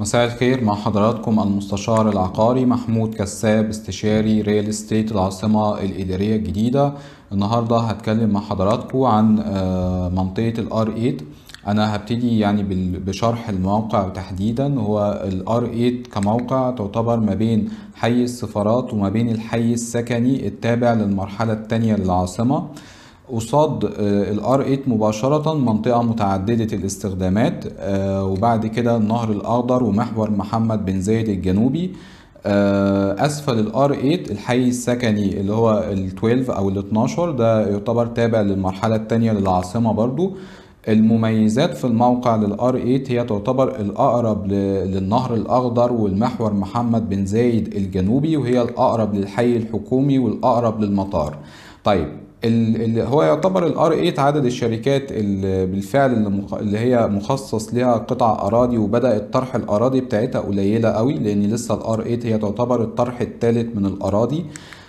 مساء الخير مع حضراتكم المستشار العقاري محمود كساب استشاري ريال استيت العاصمة الإدارية الجديدة النهاردة هتكلم مع حضراتكم عن آه، منطقة الار 8 أنا هبتدي يعني بال- بشرح الموقع تحديدا هو الار 8 كموقع تعتبر ما بين حي السفارات وما بين الحي السكني التابع للمرحلة الثانية للعاصمة قصاد الار 8 مباشرة منطقة متعددة الاستخدامات آه، وبعد كده النهر الأخضر ومحور محمد بن زايد الجنوبي آه، أسفل الار 8 الحي السكني اللي هو ال 12 أو ال 12 ده يعتبر تابع للمرحلة الثانية للعاصمة برضو المميزات في الموقع للار 8 هي تعتبر الأقرب ل- للنهر الأخضر والمحور محمد بن زايد الجنوبي وهي الأقرب للحي الحكومي والأقرب للمطار طيب ال- اللي هو يعتبر الار 8 عدد الشركات اللي بالفعل اللي, مخ... اللي هي مخصص لها قطع اراضي وبدات طرح الاراضي بتاعتها قليله قوي لان لسه الار 8 هي تعتبر الطرح الثالث من الاراضي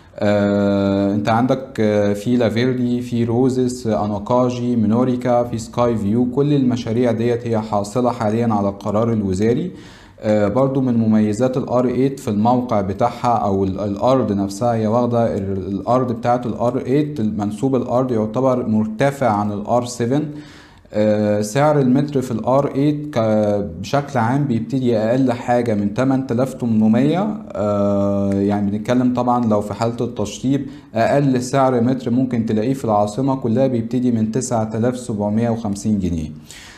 آه، انت عندك آه، في لافيرلي في روزس آه، اناكاجي مينوريكا في سكاي فيو كل المشاريع ديت هي حاصله حاليا على القرار الوزاري آه، برضو من مميزات الار 8 في الموقع بتاعها او ال- الارض نفسها هي واخده ال- الارض بتاعت الار 8 منسوب الارض يعتبر مرتفع عن الار 7 آه، سعر المتر في الار 8 ك- بشكل عام بيبتدي اقل حاجه من 8800 آه، يعني بنتكلم طبعا لو في حاله التشطيب اقل سعر متر ممكن تلاقيه في العاصمه كلها بيبتدي من 9750 جنيه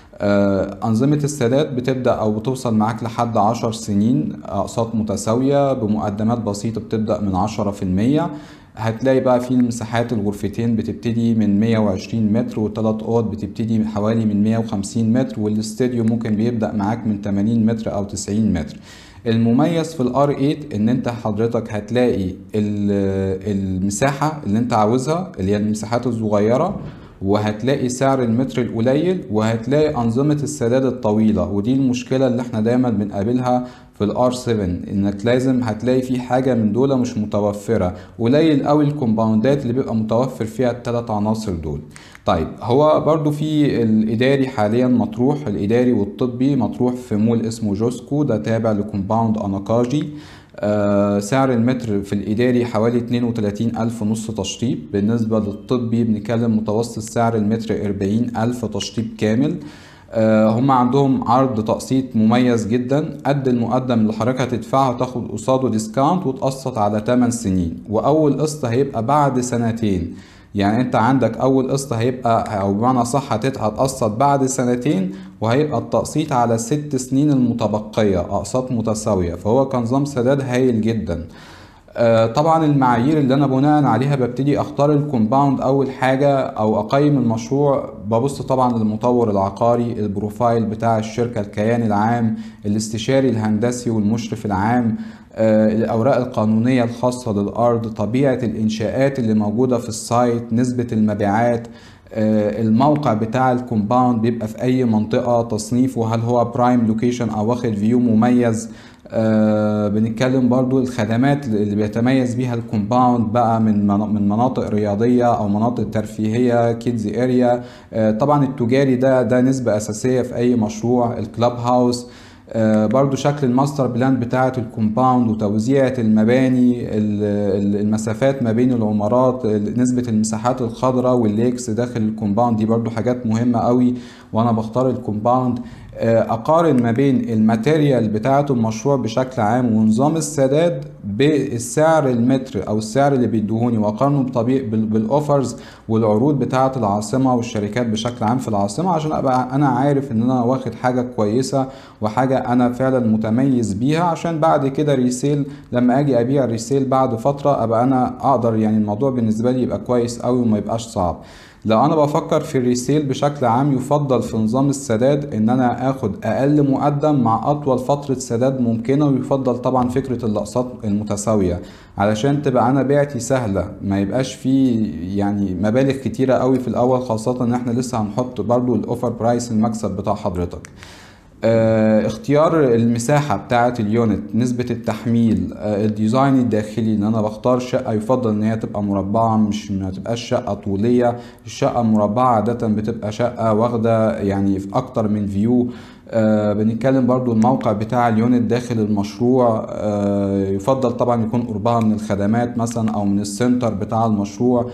آه، أنظمة السداد بتبدأ أو بتوصل معاك لحد عشر سنين أقساط متساوية بمقدمات بسيطة بتبدأ من عشرة في المية هتلاقي بقى في المساحات الغرفتين بتبتدي من 120 متر والتلات أوض بتبتدي من حوالي من 150 متر والاستوديو ممكن بيبدأ معاك من 80 متر أو 90 متر المميز في الار 8 ان انت حضرتك هتلاقي ال- المساحة اللي انت عاوزها اللي هي المساحات الصغيرة وهتلاقي سعر المتر القليل وهتلاقي أنظمة السداد الطويلة ودي المشكلة اللي احنا دايما بنقابلها في الار 7 انك لازم هتلاقي في حاجة من دول مش متوفرة قليل قوي الكومباوندات اللي بيبقى متوفر فيها الثلاث عناصر دول طيب هو برضو في الإداري حاليا مطروح الإداري والطبي مطروح في مول اسمه جوسكو ده تابع لكومباوند أناكاجي آه، سعر المتر في الإداري حوالي 32 ألف نص تشطيب بالنسبة للطبي بنتكلم متوسط سعر المتر 40 ألف تشطيب كامل آه، هم عندهم عرض تقسيط مميز جدا قد المقدم اللي حضرتك هتدفعه تاخد قصاده ديسكاونت وتقسط على 8 سنين وأول قسط هيبقى بعد سنتين يعني انت عندك اول قسط هيبقى او بمعنى صح هتت- هتقسط بعد سنتين وهيبقى التقسيط على الست سنين المتبقية اقساط متساوية فهو كنظام سداد هايل جدا آه، طبعا المعايير اللي انا بناء عليها ببتدي اختار الكومباوند اول حاجة او اقيم المشروع ببص طبعا للمطور العقاري البروفايل بتاع الشركة الكيان العام الاستشاري الهندسي والمشرف العام آه، الأوراق القانونية الخاصة للأرض طبيعة الإنشاءات اللي موجودة في السايت نسبة المبيعات آه، الموقع بتاع الكومباوند بيبقى في أي منطقة تصنيفه هل هو برايم لوكيشن أو واخد فيو مميز آه بنتكلم برضو الخدمات اللي بيتميز بيها الكومباوند بقى من من من مناطق رياضية أو مناطق ترفيهية كيدز اريا آه طبعا التجاري ده ده نسبة أساسية في أي مشروع الكلاب هاوس آه، برضو شكل الماستر بلان بتاعة الكومباوند وتوزيعة المباني ال- ال- المسافات ما بين العمارات ال- نسبة المساحات الخضراء والليكس داخل الكومباوند دي برضو حاجات مهمة قوي وانا بختار الكومباوند آه، اقارن ما بين الماتيريال بتاعة المشروع بشكل عام ونظام السداد بالسعر المتر او السعر اللي بيدوهوني واقارنه بطبيعي بال- بالاوفرز والعروض بتاعة العاصمة والشركات بشكل عام في العاصمة عشان ابقى انا عارف ان انا واخد حاجة كويسة وحاجة انا فعلا متميز بيها عشان بعد كده ريسيل لما اجي ابيع ريسيل بعد فترة ابقى انا اقدر يعني الموضوع بالنسبة لي يبقى كويس قوي وما يبقاش صعب لو انا بفكر في الريسيل بشكل عام يفضل في نظام السداد ان انا اخد اقل مقدم مع اطول فترة سداد ممكنة ويفضل طبعا فكرة الاقساط المتساوية علشان تبقى انا بيعتي سهلة ما يبقاش في يعني مبالغ كتيرة قوي في الاول خاصة ان احنا لسه هنحط برضو الاوفر برايس المكسب بتاع حضرتك آه، اختيار المساحة بتاعة اليونت نسبة التحميل آه، الديزاين الداخلي ان انا بختار شقة يفضل ان هي تبقى مربعة مش ما تبقاش شقة طولية الشقة المربعة عادة بتبقى شقة واخدة يعني في اكتر من فيو آه بنتكلم برضو الموقع بتاع اليونت داخل المشروع آه يفضل طبعا يكون قربها من الخدمات مثلا او من السنتر بتاع المشروع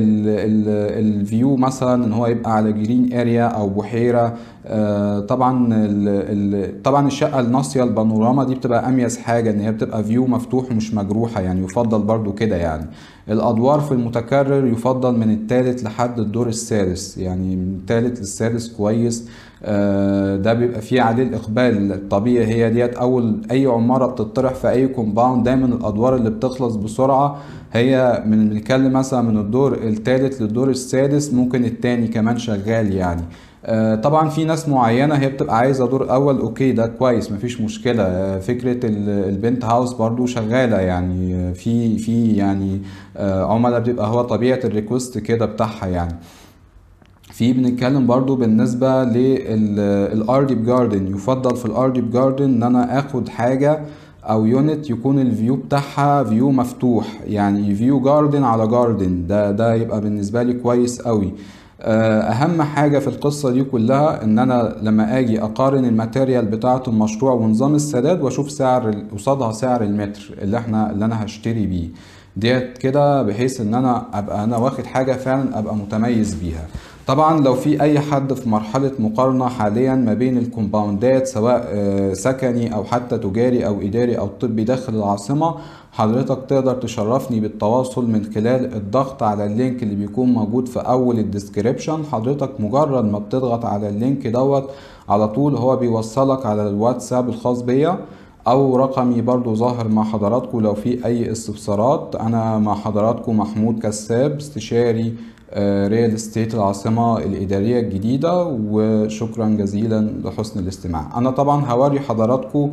الفيو مثلا ان هو يبقى على جرين اريا او بحيره آه طبعا ال ال طبعا الشقه الناصيه البانوراما دي بتبقى اميز حاجه ان هي بتبقى فيو مفتوح ومش مجروحه يعني يفضل برضو كده يعني الادوار في المتكرر يفضل من الثالث لحد الدور السادس يعني من الثالث للسادس كويس ده بيبقى فيه عليه الاقبال الطبيعي هي ديت اول اي عماره بتطرح في اي كومباوند دايما الادوار اللي بتخلص بسرعه هي من بنتكلم مثلا من الدور الثالث للدور السادس ممكن التاني كمان شغال يعني طبعا في ناس معينه هي بتبقى عايزه دور اول اوكي ده كويس مفيش مشكله فكره البنت هاوس برضو شغاله يعني في في يعني عملاء بتبقى هو طبيعه الريكوست كده بتاعها يعني في بنتكلم برضو بالنسبة للأرديب جاردن يفضل في الأرديب جاردن ان انا اخد حاجة او يونت يكون الفيو بتاعها فيو مفتوح يعني فيو جاردن على جاردن ده ده يبقى بالنسبة لي كويس قوي اهم حاجة في القصة دي كلها ان انا لما اجي اقارن الماتيريال بتاعة المشروع ونظام السداد واشوف سعر قصادها سعر المتر اللي احنا اللي انا هشتري بيه ديت كده بحيث ان انا ابقى انا واخد حاجة فعلا ابقى متميز بيها طبعا لو في اي حد في مرحلة مقارنة حاليا ما بين الكومباوندات سواء سكني او حتى تجاري او اداري او طبي داخل العاصمة حضرتك تقدر تشرفني بالتواصل من خلال الضغط على اللينك اللي بيكون موجود في اول الديسكريبشن حضرتك مجرد ما بتضغط على اللينك دوت على طول هو بيوصلك على الواتساب الخاص بيا او رقمي برضو ظاهر مع حضراتكم لو في اي استفسارات انا مع حضراتكم محمود كساب استشاري ريال استيت العاصمة الإدارية الجديدة وشكرا جزيلا لحسن الاستماع أنا طبعا هوري حضراتكم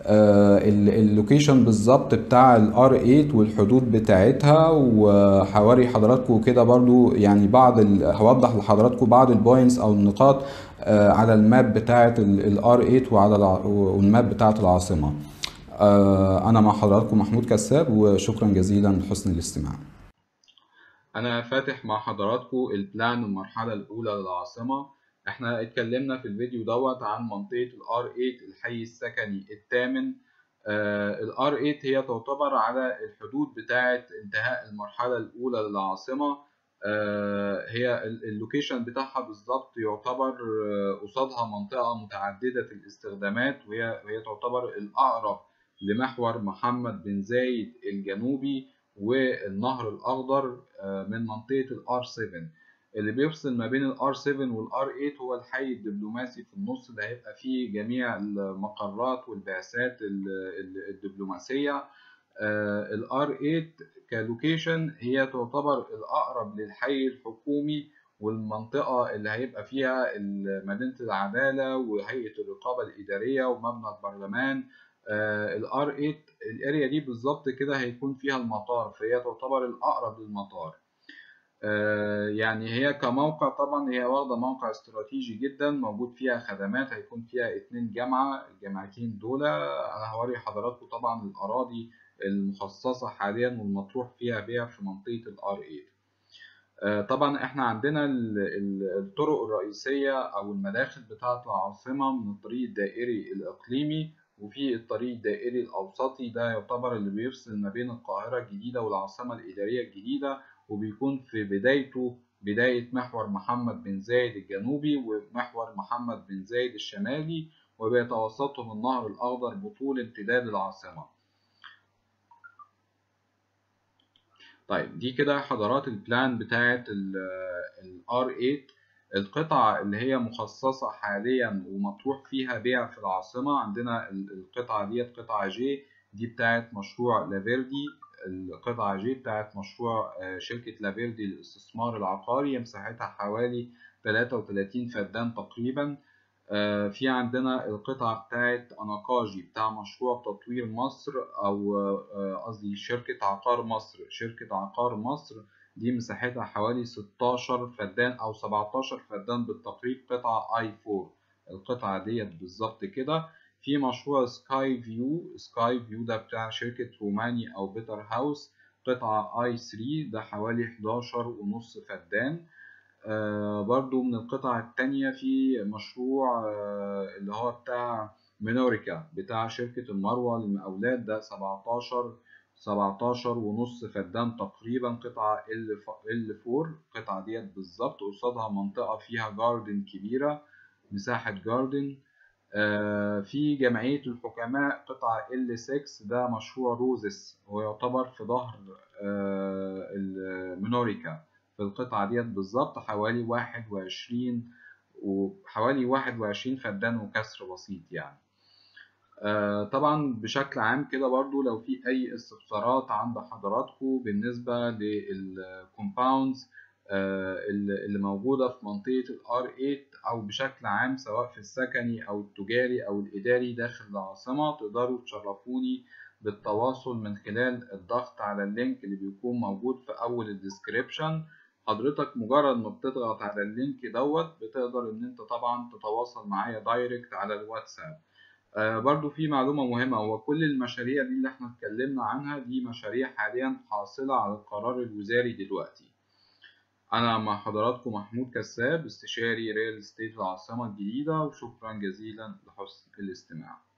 اللوكيشن بالظبط بتاع الار 8 والحدود بتاعتها وهوري حضراتكم كده برضو يعني بعض هوضح لحضراتكم بعض البوينتس او النقاط على الماب بتاعه الار 8 وعلى والماب بتاعه العاصمه انا مع حضراتكم محمود كساب وشكرا جزيلا لحسن الاستماع انا فاتح مع حضراتكم البلان المرحله الاولى للعاصمه احنا اتكلمنا في الفيديو دوت عن منطقه الار 8 الحي السكني الثامن الار 8 هي تعتبر على الحدود بتاعه انتهاء المرحله الاولى للعاصمه آه هي اللوكيشن بتاعها بالظبط يعتبر قصادها منطقه متعدده الاستخدامات وهي وهي تعتبر الاقرب لمحور محمد بن زايد الجنوبي والنهر الاخضر من منطقه الار 7 اللي بيفصل ما بين الار 7 والار 8 هو الحي الدبلوماسي في النص اللي هيبقى فيه جميع المقرات والبعثات الدبلوماسيه الار 8 كلوكيشن هي تعتبر الاقرب للحي الحكومي والمنطقة اللي هيبقى فيها مدينة العدالة وهيئة الرقابة الإدارية ومبنى البرلمان الار 8 الاريا دي بالظبط كده هيكون فيها المطار فهي تعتبر الاقرب للمطار يعني هي كموقع طبعا هي واخده موقع استراتيجي جدا موجود فيها خدمات هيكون فيها اتنين جامعه الجامعتين دول انا هوري حضراتكم طبعا الاراضي المخصصه حاليا والمطروح فيها بيع في منطقه الار 8 طبعا احنا عندنا الطرق الرئيسيه او المداخل بتاعه العاصمه من الطريق الدائري الاقليمي وفي الطريق الدائري الأوسطي ده يعتبر اللي بيفصل ما بين القاهرة الجديدة والعاصمة الإدارية الجديدة وبيكون في بدايته بداية محور محمد بن زايد الجنوبي ومحور محمد بن زايد الشمالي وبيتوسطهم النهر الأخضر بطول امتداد العاصمة طيب دي كده حضرات البلان بتاعت ال R8 القطعة اللي هي مخصصة حاليا ومطروح فيها بيع في العاصمة عندنا القطعة ديت قطعة جي دي بتاعت مشروع لافيردي القطعة جي بتاعت مشروع شركة لافيردي للاستثمار العقاري مساحتها حوالي 33 فدان تقريبا في عندنا القطعة بتاعت أناقاجي بتاع مشروع تطوير مصر أو قصدي شركة عقار مصر شركة عقار مصر دي مساحتها حوالي 16 فدان او 17 فدان بالتقريب قطعة اي 4 القطعة ديت بالظبط كده في مشروع سكاي فيو سكاي فيو ده بتاع شركة روماني او بيتر هاوس قطعة اي 3 ده حوالي 11 ونص فدان آه برضو من القطع التانية في مشروع آه اللي هو بتاع مينوريكا بتاع شركة المروة للمقاولات ده 17 17 ونص فدان تقريبا قطعة L4 القطعة ديت بالظبط قصادها منطقة فيها جاردن كبيرة مساحة جاردن آه في جمعية الحكماء قطعة L6 ده مشروع روزس ويعتبر في ظهر آه المينوريكا في القطعة ديت بالظبط حوالي واحد وعشرين وحوالي واحد وعشرين فدان وكسر بسيط يعني آه طبعا بشكل عام كده برضو لو في أي استفسارات عند حضراتكم بالنسبة للكومباوندز آه اللي موجودة في منطقة الار 8 أو بشكل عام سواء في السكني أو التجاري أو الإداري داخل العاصمة تقدروا تشرفوني بالتواصل من خلال الضغط على اللينك اللي بيكون موجود في أول الديسكريبشن حضرتك مجرد ما بتضغط على اللينك دوت بتقدر ان انت طبعا تتواصل معايا دايركت على الواتساب آه برضو في معلومة مهمة هو كل المشاريع دي اللي احنا اتكلمنا عنها دي مشاريع حاليا حاصلة على القرار الوزاري دلوقتي انا مع حضراتكم محمود كساب استشاري ريال استيت العاصمة الجديدة وشكرا جزيلا لحسن الاستماع